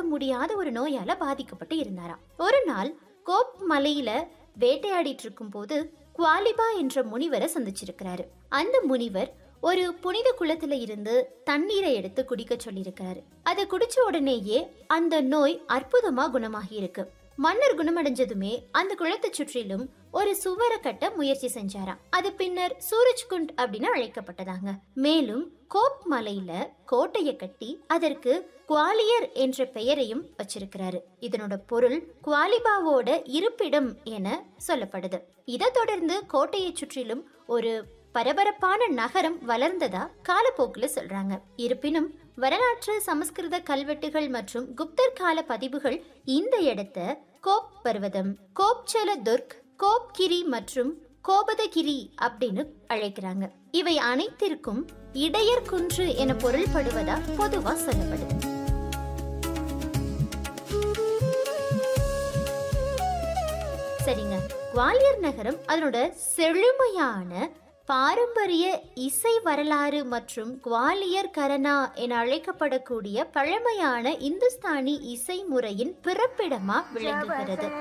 முடியாத ஒரு நோயால பாதிக்கப்பட்டு இருந்தாராம் ஒரு நாள் கோப் மலையில வேட்டையாடிட்டு இருக்கும்போது குவாலிபா என்ற முனிவரை சந்திச்சிருக்கிறாரு அந்த முனிவர் ஒரு புனித குளத்துல இருந்து தண்ணீரை எடுத்து குடிக்க சொல்லியிருக்கிறாரு அதை குடிச்ச உடனேயே அந்த நோய் அற்புதமா குணமாகி இருக்கு மன்னர் குணமடைஞ்சதுமே அந்த குளத்தை சுற்றிலும் ஒரு சுவரை கட்ட முயற்சி செஞ்சாராம் அது பின்னர் சூரஜ்குண்ட் அப்படின்னு அழைக்கப்பட்டதாங்க மேலும் கோப் மலையில கோட்டையை கட்டி அதற்கு குவாலியர் என்ற பெயரையும் வச்சிருக்கிறாரு இதனோட பொருள் குவாலிபாவோட இருப்பிடம் என சொல்லப்படுது இதை தொடர்ந்து கோட்டையை சுற்றிலும் ஒரு பரபரப்பான நகரம் வளர்ந்ததா காலப்போக்குல சொல்றாங்க இருப்பினும் வரலாற்று சமஸ்கிருத கல்வெட்டுகள் மற்றும் குப்தர் கால பதிவுகள் இந்த இடத்த கோப் பர்வதம் கோப்சல துர்க் கோப்கிரி மற்றும் கோபதகிரி அப்படின்னு அழைக்கிறாங்க இவை அனைத்திற்கும் இடையர் குன்று என பொருள்படுவதா பொதுவா சொல்லப்படுது சரிங்க குவாலியர் நகரம் அதனோட செழுமையான பாரம்பரிய இசை வரலாறு மற்றும் குவாலியர் கரனா என அழைக்கப்படக்கூடிய பழமையான இந்துஸ்தானி இசை முறையின் பிறப்பிடமா விளங்குகிறது